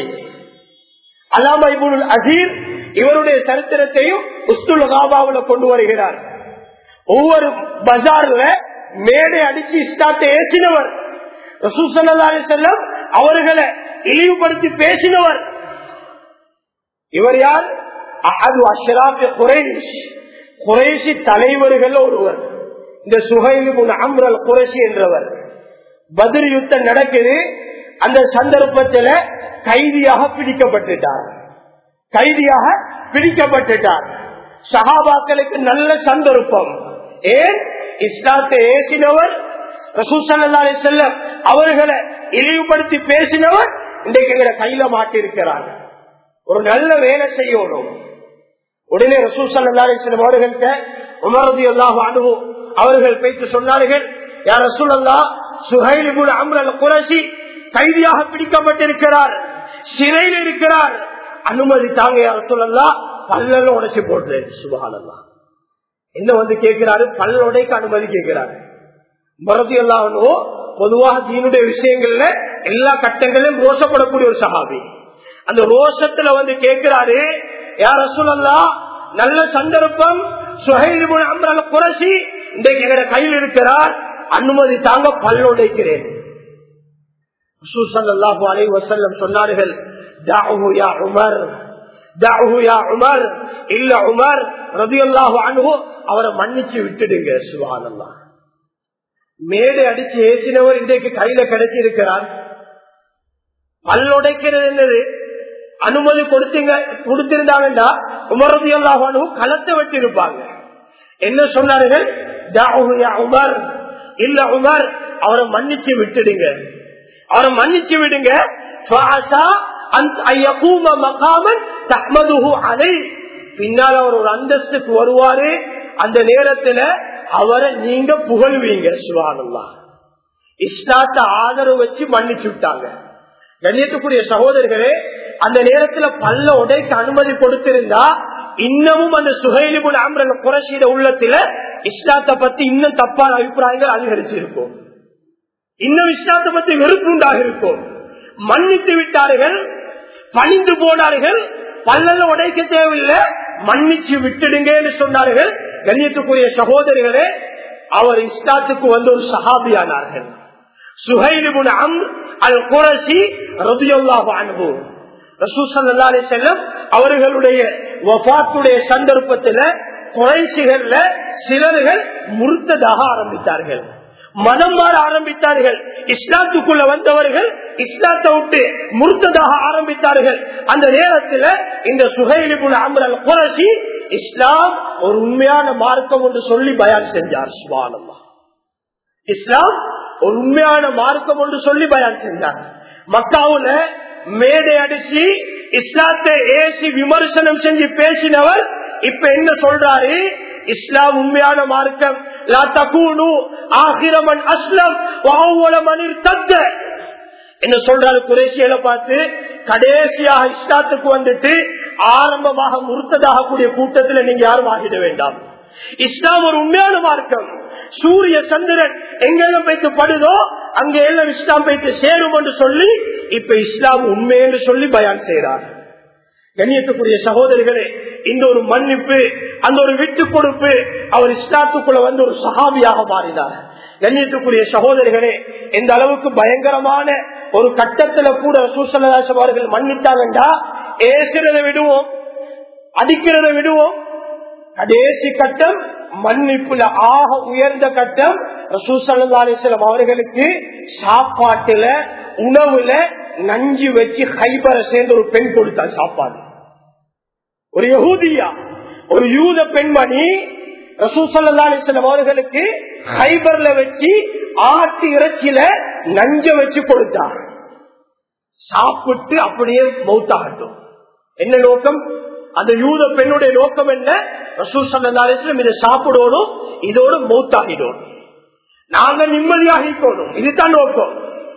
அலாமா இபுல் அசீர் இவருடைய சரித்திரத்தையும் உஸ்துல் காபாவில் கொண்டு வருகிறார் ஒவ்வொரு பஜார்ல மேடை அடிச்சு இஸ்லாத்தை ஏற்றினவர் ரசூசல்லாரி செல்லம் அவர்களை இழிவுபடுத்தி பேசினவர் இவர் யார் அது அஷ்ராப் குறைஷ் குறைசி தலைவர்கள் ஒருவர் இந்த சுகைலிபுன் அம்ரல் குறைசி என்றவர் பதில் யுத்தம் நடக்குது அந்த சந்தர்ப்பத்தில் கைதியாக பிடிக்கப்பட்டுட்டார் கைதியாக பிடிக்கப்பட்டுட்டார் சகாபாக்களுக்கு நல்ல சந்தர்ப்பம் ஏன் இஸ்லாத்தை ஏசினவர் ரசூசல்லா செல்லம் அவர்களை இழிவுபடுத்தி பேசினவர் இன்றைக்கு எங்களை கையில மாட்டிருக்கிறார் ஒரு நல்ல வேலை செய்யணும் உடனே ரசூல் சல்லா அலிஸ்லம் அவர்கள்ட்ட உமரதி அல்லாஹ் அனுபவம் அவர்கள் பேச்சு சொன்னார்கள் யார் ரசூல் அல்லா சுஹைலிபுல் அம்ரல் குரசி கைதியாக பிடிக்கப்பட்டிருக்கிறார் சிறையில் இருக்கிறார் அனுமதி தாங்க யார் சொல்லலா பல்லெல்லாம் உடைச்சு போட்டு சுபகானல்லா என்ன வந்து கேட்கிறாரு பல்ல உடைக்க அனுமதி கேட்கிறாரு மரதி எல்லாவனோ பொதுவாக தீனுடைய விஷயங்கள்ல எல்லா கட்டங்களிலும் ரோசப்படக்கூடிய ஒரு சகாபி அந்த ரோஷத்துல வந்து கேட்கிறாரு யார சொல்லலாம் நல்ல சந்தர்ப்பம் சுகைலிபுன் அம்ரால குறைசி இன்றைக்கு எங்க கையில் இருக்கிறார் அனுமதி தாங்க பல்லுடைக்கிறேன் ரசூலுல்லாஹி அலைஹி வஸல்லம் சொன்னார்கள் தஅஹு யா உமர் தஅஹு யா உமர் இல்ல உமர் ரலியல்லாஹு அன்ஹு அவரை மன்னிச்சு விட்டுடுங்க சுப்ஹானல்லாஹ் மேடை அடிச்சு ஏசினவர் இன்றைக்கு கையில கிடைச்சி இருக்கிறார் பல்லுடைக்கிறது என்னது அனுமதி கொடுத்தீங்க கொடுத்திருந்தாங்கன்னா உமரதி அல்லாஹ் களத்தை வெட்டி இருப்பாங்க என்ன சொன்னார்கள் தஅஹு யா உமர் இல்ல உமர் அவரை மன்னிச்சு விட்டுடுங்க அவரை மன்னிச்சு விடுங்க فَعَسَى أَنْ يَقُومَ مَقَامًا تَحْمَدُهُ عَلَيْهِ. பின்னால் அவர் ஒரு அந்தஸ்துக்கு வருவாரு அந்த நேரத்துல அவரை நீங்க புகழ்வீங்க சுவானல்லா இஸ்லாத்த ஆதரவு வச்சு மன்னிச்சு விட்டாங்க கண்ணியத்துக்குரிய சகோதரர்களே அந்த நேரத்துல பல்ல உடைக்க அனுமதி கொடுத்திருந்தா இன்னமும் அந்த சுகைலிபுல் ஆம்பரன் குறைஷிட உள்ளத்துல இஸ்லாத்தை பத்தி இன்னும் தப்பான அபிப்பிராயங்கள் அதிகரிச்சு இருக்கும் இன்னும் இஸ்லாத்தை பத்தி வெறுப்பு உண்டாக இருக்கும் மன்னித்து விட்டார்கள் பணிந்து போனார்கள் பல்லல உடைக்க தேவையில்லை மன்னிச்சு விட்டுடுங்க என்று சொன்னார்கள் கண்ணியத்துக்குரிய சகோதரிகளே அவர் இஸ்லாத்துக்கு வந்து ஒரு சஹாபியானார்கள் சுஹைலிபுன் அம் அல் குரசி ரபியுல்லாஹு அன்ஹு ரசூசல்லா அலி செல்லம் அவர்களுடைய வபாத்துடைய சந்தர்ப்பத்துல குறைசிகள்ல சிலர்கள் முறுத்ததாக ஆரம்பித்தார்கள் மனம் மாற ஆரம்பித்தார்கள் இஸ்லாத்துக்குள்ள வந்தவர்கள் இஸ்லாத்தை விட்டு முறுத்ததாக ஆரம்பித்தார்கள் அந்த நேரத்தில் இந்த சுகைலிபுல் அமரல் குரசி இஸ்லாம் ஒரு உண்மையான மார்க்கம் என்று சொல்லி பயான் செஞ்சார் சுபானம்மா இஸ்லாம் ஒரு உண்மையான மார்க்கம் என்று சொல்லி பயான் செஞ்சார் மக்காவுல மேடை அடிச்சு இஸ்லாத்தை ஏசி விமர்சனம் செஞ்சு பேசினவர் இப்ப என்ன சொல்றாரு இஸ்லாம் உண்மையான மார்க்கம் லா தகூனு ஆகிரமன் அஸ்லம் வாவுலமனிர் தத்த என்ன சொல்றாரு குரேசியில பார்த்து கடைசியாக இஸ்லாத்துக்கு வந்துட்டு ஆரம்பமாக முறுத்ததாக கூடிய கூட்டத்தில் நீங்க யாரும் ஆகிட வேண்டாம் இஸ்லாம் ஒரு உண்மையான மார்க்கம் சூரிய சந்திரன் எங்கெல்லாம் வைத்து படுதோ அங்க எல்லாம் இஸ்லாம் வைத்து சேரும் என்று சொல்லி இப்ப இஸ்லாம் உண்மை என்று சொல்லி பயான் செய்யறார் கண்ணியத்துக்குரிய சகோதரிகளே இந்த ஒரு மன்னிப்பு அந்த ஒரு விட்டு கொடுப்பு அவர் இஸ்லாத்துக்குள்ள வந்து ஒரு சகாபியாக மாறினார் கண்ணியத்துக்குரிய சகோதரிகளே எந்த அளவுக்கு பயங்கரமான ஒரு கட்டத்துல கூட சூசனதாசம் அவர்கள் மன்னித்தாங்கண்டா ஏசுறதை விடுவோம் அடிக்கிறத விடுவோம் கடைசி கட்டம் மன்னிப்புல ஆக உயர்ந்த கட்டம் ரசூசல்லாசலம் அவர்களுக்கு சாப்பாட்டுல உணவுல நஞ்சு வச்சு ஹைபரை சேர்ந்து ஒரு பெண் கொடுத்தார் சாப்பாடு ஒரு யகூதியா ஒரு யூத பெண்மணி ரசூசல்லாசலம் அவர்களுக்கு ஹைபர்ல வச்சு ஆட்டு இறைச்சியில நஞ்ச வச்சு கொடுத்தார் சாப்பிட்டு அப்படியே மௌத்தாகட்டும் என்ன நோக்கம் அந்த யூத பெண்ணுடைய நோக்கம் என்ன ரசூல் சல்லாஸ்லம் இதை சாப்பிடணும் இதோடு மௌத்தாகிடும் நாங்க நிம்மதியாகிக்கணும் இதுதான் நோக்கம்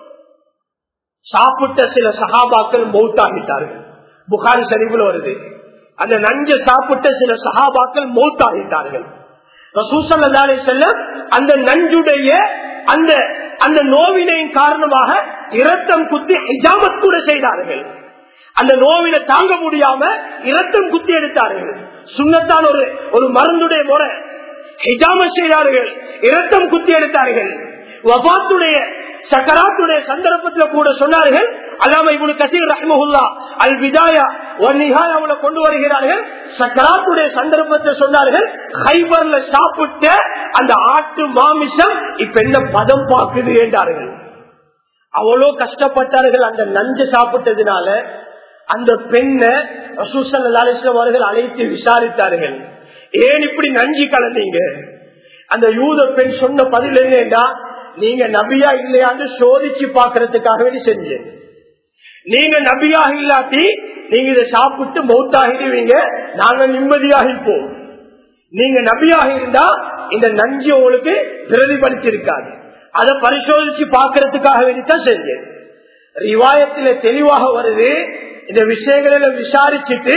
சாப்பிட்ட சில சகாபாக்கள் மௌத்தாகிட்டார்கள் புகாரி சரிவில் வருது அந்த நஞ்ச சாப்பிட்ட சில சகாபாக்கள் மௌத்தாகிட்டார்கள் ரசூசல்லாலே செல்ல அந்த நஞ்சுடைய அந்த அந்த நோவினையின் காரணமாக இரத்தம் குத்தி இஜாமத் கூட செய்தார்கள் அந்த நோவினை தாங்க முடியாம இரத்தம் குத்தி எடுத்தார்கள் சுண்ணத்தான் ஒரு ஒரு மருந்துடைய முறை ஹிஜாம செய்தார்கள் இரத்தம் குத்தி எடுத்தார்கள் வபாத்துடைய சக்கராத்துடைய சந்தர்ப்பத்தில் கூட சொன்னார்கள் அல்லாம இவனு கசீர் ரஹ்மஹுல்லா அல் விதாயா அவளை கொண்டு வருகிறார்கள் சக்கராத்துடைய சந்தர்ப்பத்தை சொன்னார்கள் ஹைபர்ல சாப்பிட்ட அந்த ஆட்டு மாமிசம் இப்ப என்ன பதம் பார்க்குது என்றார்கள் அவ்வளோ கஷ்டப்பட்டார்கள் அந்த நஞ்சு சாப்பிட்டதுனால அந்த பெண்ணை ரசூசல் அலிஸ்லாம் அவர்கள் அழைத்து விசாரித்தார்கள் ஏன் இப்படி நஞ்சி கலந்தீங்க அந்த யூத பெண் சொன்ன பதில் என்னன்னா நீங்க நபியா இல்லையான்னு சோதிச்சு பாக்குறதுக்காக வேண்டி செஞ்சேன் நீங்க நபியாக இல்லாட்டி நீங்க இதை சாப்பிட்டு மௌத்தாகிடுவீங்க நாங்க நிம்மதியாகிப்போம் நீங்க நபியாக இருந்தா இந்த நஞ்சு உங்களுக்கு பிரதிபலிச்சிருக்காது அதை பரிசோதிச்சு பாக்குறதுக்காக வேண்டித்தான் செஞ்சேன் ரிவாயத்தில தெளிவாக வருது இந்த விஷயங்களில விசாரிச்சுட்டு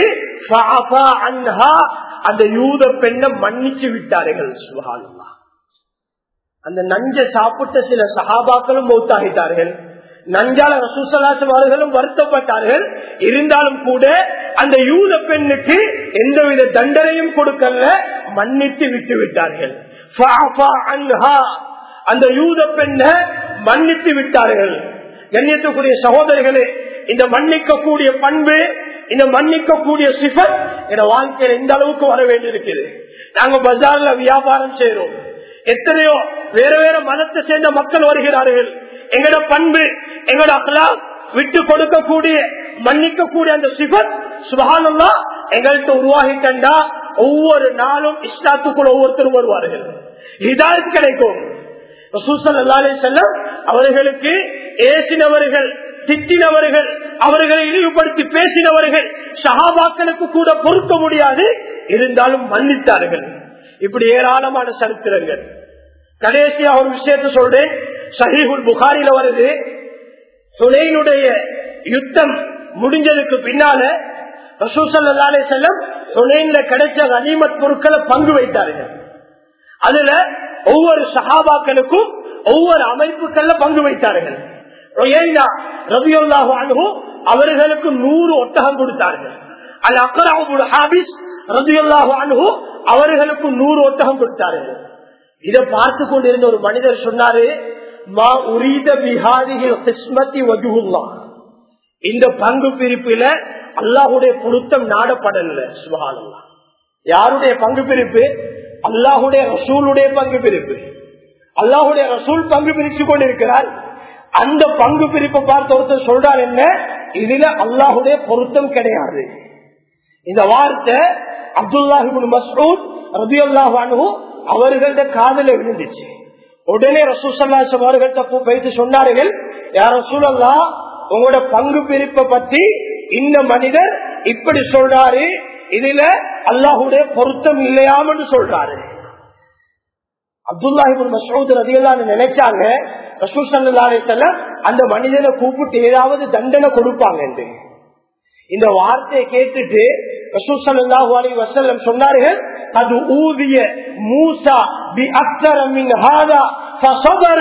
அந்த யூத பெண்ணை மன்னிச்சு விட்டார்கள் சுகாலமா அந்த நஞ்ச சாப்பிட்ட சில சகாபாக்களும் மௌத்தாகிட்டார்கள் நஞ்சால ரசூசலாசம் அவர்களும் வருத்தப்பட்டார்கள் இருந்தாலும் கூட அந்த யூத பெண்ணுக்கு எந்தவித தண்டனையும் கொடுக்கல மன்னித்து விட்டு விட்டார்கள் அந்த யூத பெண்ணை மன்னித்து விட்டார்கள் கண்ணியத்துக்குரிய சகோதரர்களே இந்த மன்னிக்கக்கூடிய பண்பு இந்த மன்னிக்கக்கூடிய சிஃபர் என் வாழ்க்கையில இந்த அளவுக்கு வர வேண்டியிருக்குது நாங்க பஜார்ல வியாபாரம் செய்யறோம் எத்தனையோ வேற வேற மதத்தை சேர்ந்த மக்கள் வருகிறார்கள் எங்கட பண்பு எங்கட அக்கலா விட்டு கொடுக்கக்கூடிய மன்னிக்கக்கூடிய அந்த சிஃபர் சுபகானல்லா எங்கள்கிட்ட உருவாகி கண்டா ஒவ்வொரு நாளும் இஷ்டாத்துக்குள்ள ஒவ்வொருத்தரும் வருவார்கள் இதால் கிடைக்கும் செல்லம் அவர்களுக்கு ஏசினவர்கள் திட்டினவர்கள் அவர்களை இழிவுபடுத்தி பேசினவர்கள் சகாபாக்களுக்கு கூட பொறுக்க முடியாது இருந்தாலும் மன்னித்தார்கள் இப்படி ஏராளமான சரித்திரங்கள் கடைசியா ஒரு விஷயத்த சொல்றேன் சஹீகுல் புகாரில வருது சுனையினுடைய யுத்தம் முடிஞ்சதுக்கு பின்னால ரசூசல்லாலே செல்லம் சுனைன்ல கிடைச்ச கனிமத் பொருட்களை பங்கு வைத்தார்கள் அதுல ஒவ்வொரு சகாபாக்களுக்கும் ஒவ்வொரு அமைப்புகள்ல பங்கு வைத்தார்கள் அவர்களுக்கு நூறு ஒட்டகம் கொடுத்தார்கள் அல் அக்கராபுல் ஹாபிஸ் ரபியுல்லாஹு அனுகு அவர்களுக்கு நூறு ஒட்டகம் கொடுத்தார்கள் இதை பார்த்து கொண்டிருந்த ஒரு மனிதர் சொன்னாரு மா உரீத பிஹாதிகள் கிஸ்மத்தி வஜுகுல்லா இந்த பங்கு பிரிப்பில அல்லாஹுடைய பொருத்தம் நாடப்படல சுபகானல்லா யாருடைய பங்கு பிரிப்பு அல்லாஹுடைய ரசூலுடைய பங்கு பிரிப்பு அல்லாஹுடைய ரசூல் பங்கு பிரிச்சு கொண்டிருக்கிறார் அந்த பங்கு பிரிப்பை பார்த்து ஒருத்தர் சொல்றார் என்ன இதுல அல்லாஹுடைய பொருத்தம் கிடையாது இந்த வார்த்தை அப்துல்லாஹிபின் மசூத் ரபி அல்லாஹு அவர்கள்ட்ட காதல விழுந்துச்சு உடனே ரசூசல்லாசம் அவர்கள்ட்ட போயிட்டு சொன்னார்கள் யார் ரசூலல்லா உங்களோட பங்கு பிரிப்பை பத்தி இந்த மனிதர் இப்படி சொல்றாரு இதுல அல்லாஹுடைய பொருத்தம் இல்லையாமன்னு சொல்றாரு அப்துல்லாஹிபின் மசூத் ரதியல்லான்னு நினைச்சாங்க ரசூல் சல்லா செல்லம் அந்த மனிதனை கூப்பிட்டு ஏதாவது தண்டனை கொடுப்பாங்க என்று இந்த வார்த்தையை கேட்டுட்டு ரசூல் சல்லாஹூ அலி வசல்லம் சொன்னார்கள் அது ஊதிய மூசா பி அக்தரமின் ஹாதா ஃபஸபர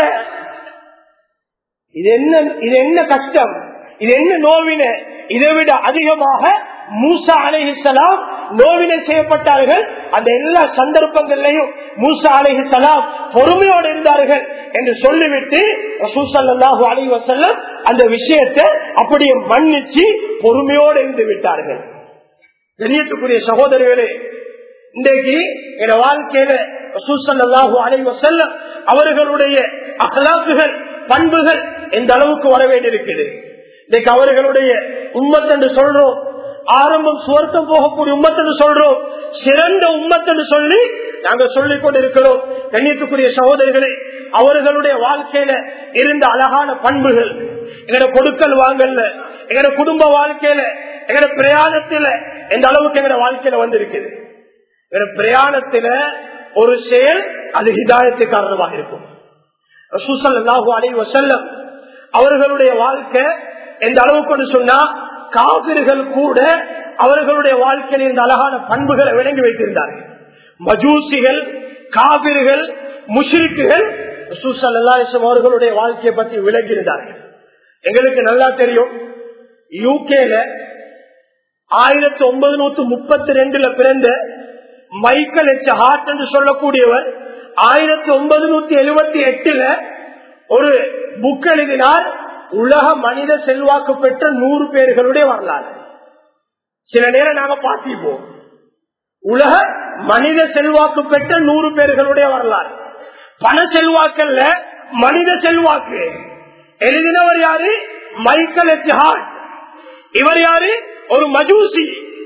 இது என்ன இது என்ன கஷ்டம் இது என்ன நோவின இதை விட அதிகமாக மூசா அலைஹிசலாம் நோவினை செய்யப்பட்டார்கள் அந்த எல்லா சந்தர்ப்பங்களையும் மூசா அலைஹிசலாம் பொறுமையோடு இருந்தார்கள் என்று சொல்லிவிட்டு ரசூசல்லாஹு அலி வசல்லம் அந்த விஷயத்தை அப்படியே மன்னிச்சு பொறுமையோடு இருந்து விட்டார்கள் தெரியத்துக்குரிய சகோதரர்களே இன்றைக்கு என் வாழ்க்கையில ரசூசல்லாஹு அலி வசல்லம் அவர்களுடைய அகலாக்குகள் பண்புகள் எந்த அளவுக்கு வர வேண்டியிருக்குது இன்னைக்கு அவர்களுடைய உம்மத் என்று சொல்றோம் ஆரம்பம் சுவர்த்தம் போகக்கூடிய உம்மத் என்று சொல்றோம் சிறந்த உம்மத் என்று சொல்லி நாங்க சொல்லிக் கொண்டிருக்கிறோம் கண்ணியத்துக்குரிய சகோதரிகளே அவர்களுடைய வாழ்க்கையில இருந்த அழகான பண்புகள் எங்கட கொடுக்கல் வாங்கல்ல எங்கட குடும்ப வாழ்க்கையில எங்கட பிரயாணத்துல எந்த அளவுக்கு எங்கட வாழ்க்கையில வந்திருக்குது எங்கட பிரயாணத்துல ஒரு செயல் அது ஹிதாயத்து காரணமாக இருக்கும் ரசூசல்லாஹு அலை வசல்லம் அவர்களுடைய வாழ்க்கை எந்த அளவுக்கு சொன்னா காவிர்கள் கூட அவர்களுடைய வாழ்க்கையில் இந்த அழகான பண்புகளை விளங்கி வைத்திருந்தார்கள் மஜூசிகள் காவிர்கள் முஷ்ரிக்குகள் ரசூசல்லாசம் அவர்களுடைய வாழ்க்கையை பற்றி விளங்கியிருந்தார்கள் எங்களுக்கு நல்லா தெரியும் யூகேல ஆயிரத்தி ஒன்பது நூத்தி முப்பத்தி ரெண்டுல பிறந்த மைக்கேல் எச் ஹார்ட் என்று சொல்லக்கூடியவர் ஆயிரத்தி ஒன்பது நூத்தி எழுபத்தி எட்டுல ஒரு புக் எழுதினார் உலக மனித செல்வாக்கு பெற்ற நூறு பேர்களுடைய வரலாறு சில நேரம் நாங்க பார்த்திப்போம் உலக மனித செல்வாக்கு பெற்ற நூறு பேர்களுடைய வரலாறு பண செல்வாக்கல்ல மனித செல்வாக்கு எழுதினவர் யாரு மைக்கேல் எச் ஹார்ட் இவர் யாரு ஒரு மஜூசி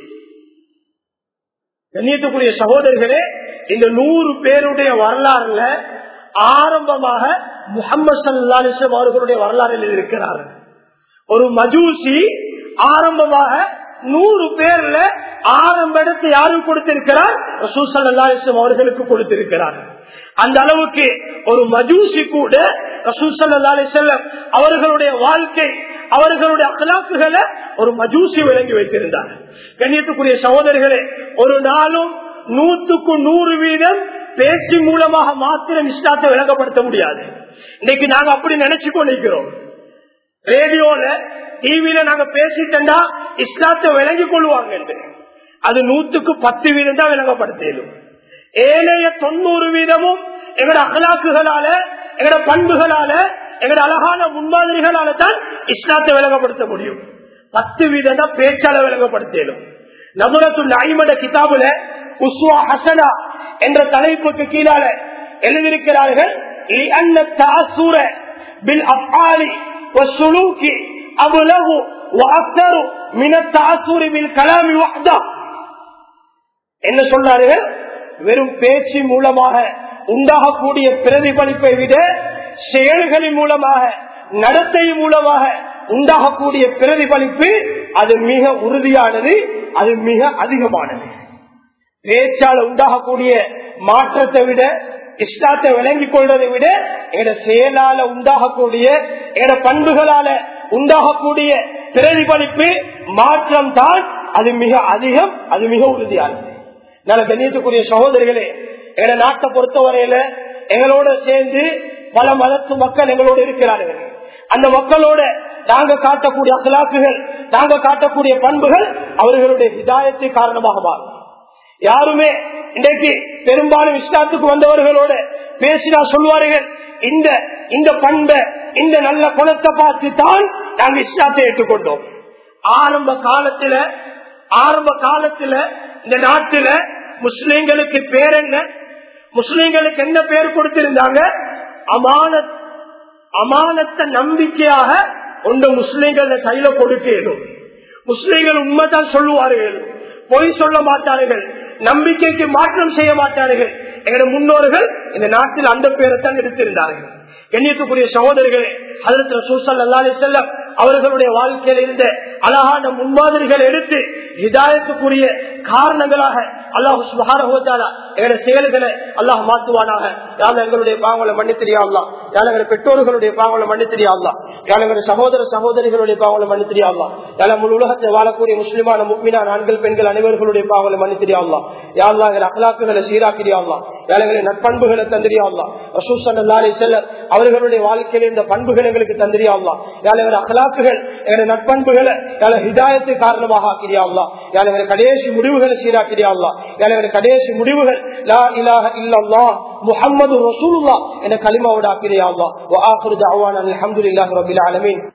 கண்ணியத்துக்குரிய சகோதரர்களே இந்த நூறு பேருடைய வரலாறுல ஆரம்பமாக முகமது சல்லாலிசம் அவர்களுடைய வரலாறில் இருக்கிறார் ஒரு மஜூசி ஆரம்பமாக நூறு பேர்ல ஆரம்ப இடத்தை யாருக்கு கொடுத்திருக்கிறார் ரசூசல்லாலிசம் அவர்களுக்கு கொடுத்திருக்கிறார் அந்த அளவுக்கு ஒரு மஜூசி கூட ரசூசல்லாலி செல்லம் அவர்களுடைய வாழ்க்கை அவர்களுடைய அகலாக்குகளை ஒரு மஜூசி விளங்கி வைத்திருந்தார் கண்ணியத்துக்குரிய சகோதரர்களே ஒரு நாளும் நூற்றுக்கு நூறு வீதம் பேச்சு மூலமாக மாத்திரம் இஷ்டாத்தை விளங்கப்படுத்த முடியாது இன்னைக்கு நாங்க அப்படி நினைச்சு கொண்டிருக்கிறோம் ரேடியோல டிவியில நாங்க பேசிட்டா இஸ்லாத்தை விளங்கி கொள்வாங்க என்று அது நூத்துக்கு பத்து வீதம் தான் விளங்கப்படுத்தலும் ஏழைய தொண்ணூறு வீதமும் எங்கட அகலாக்குகளால எங்கட பண்புகளால எங்கட அழகான முன்மாதிரிகளால தான் இஸ்லாத்தை விளங்கப்படுத்த முடியும் பத்து வீதம் தான் பேச்சால விளங்கப்படுத்தலும் நபுரத்துல் ஐமட கிதாபுல உஸ்வா ஹசனா என்ற தலைப்புக்கு கீழால எழுதியிருக்கிறார்கள் لأن التأثر بالأفعال والسلوك أبلغ وأكثر من التأثر بالكلام وحده என்ன சொன்னார்கள் வெறும் பேச்சு மூலமாக உண்டாகக்கூடிய பிரதிபலிப்பை விட செயல்களின் மூலமாக நடத்தை மூலமாக உண்டாகக்கூடிய பிரதிபலிப்பு அது மிக உறுதியானது அது மிக அதிகமானது பேச்சால் உண்டாகக்கூடிய மாற்றத்தை விட இஷ்டாத்தை விளங்கிக் கொள்வதை விட எட செயலால உண்டாகக்கூடிய எட பண்புகளால உண்டாகக்கூடிய பிரதிபலிப்பு மாற்றம் தான் அது மிக அதிகம் அது மிக உறுதியானது நான் கண்ணியத்துக்குரிய சகோதரிகளே எங்க நாட்டை பொறுத்தவரையில எங்களோட சேர்ந்து பல மதத்து மக்கள் எங்களோட இருக்கிறார்கள் அந்த மக்களோட நாங்க காட்டக்கூடிய அகலாக்குகள் நாங்க காட்டக்கூடிய பண்புகள் அவர்களுடைய ஹிதாயத்தை காரணமாக மாறும் யாருமே இன்றைக்கு பெரும்பாலும் இஸ்லாத்துக்கு வந்தவர்களோட பேசினா சொல்வார்கள் இந்த இந்த பண்பை இந்த நல்ல குணத்தை பார்த்து தான் நாங்க இஸ்லாத்தை ஏற்றுக்கொண்டோம் ஆரம்ப காலத்துல ஆரம்ப காலத்துல இந்த நாட்டுல முஸ்லிம்களுக்கு பேர் என்ன முஸ்லிம்களுக்கு என்ன பேர் கொடுத்திருந்தாங்க அமானத் அமானத்தை நம்பிக்கையாக ஒன்று முஸ்லிம்கள கையில கொடுக்கணும் முஸ்லிம்கள் உண்மைதான் சொல்லுவார்கள் பொய் சொல்ல மாட்டார்கள் நம்பிக்கைக்கு மாற்றம் செய்ய மாட்டார்கள் எங்களுடைய முன்னோர்கள் இந்த நாட்டில் அந்த பேரை தான் எடுத்திருந்தார்கள் கண்ணியத்துக்குரிய சகோதரிகளே அதற்கு சூசல் அல்லாலே செல்லம் அவர்களுடைய வாழ்க்கையில் இருந்த அழகான முன்மாதிரிகள் எடுத்து இதாயத்துக்குரிய காரணங்களாக அல்லாஹ் சுகாரஹோத்தாலா எங்களுடைய செயல்களை அல்லாஹ் மாற்றுவானாக யாரும் எங்களுடைய பாவங்களை மன்னித்திரியாலாம் யாரும் எங்களுடைய பெற்றோர்களுடைய பாவங்களை மன்னித்திரியாலாம் யாரும் எங்களுடைய சகோதர சகோதரிகளுடைய பாவங்களை மன்னித்திரியாலாம் யாரும் முழு உலகத்தில் வாழக்கூடிய முஸ்லிமான முக்மினான ஆண்கள் பெண்கள் அனைவர்களுடைய பாவங்களை மன்னித்திரியாலாம் யாரெல்லாம் எங்களை அகலாக்குகளை சீராக்கிறியாலாம் யாரும் எங்களுடைய நட்பண்புகளை தந்திரியாலாம் ரசூசன் அல்லாலே செல்லம் அவர்களுடைய வாழ்க்கையில் இந்த பண்புகள் எங்களுக்கு தந்திரியாலாம் யாரும் எங்களுடைய அகலாக்குகள் எங்களுடைய நட்பண்புகளை யாரும் ஹிதாயத்து காரணமாக ஆக்கிறியாலாம் யாரும் எங்களுடைய கடைசி முடிவுகளை சீராக்கிறியாங்களா யாரும் கடைசி முடிவுகள் லா இலாஹ இல்லல்லா முஹம்மது ரசூலுல்லாஹ் என்ற கலிமாவோட ஆக்கிறியாங்களா வ ஆகிரு தஅவானா அல்ஹம்துலில்லாஹி ரப்பில் ஆலமீன்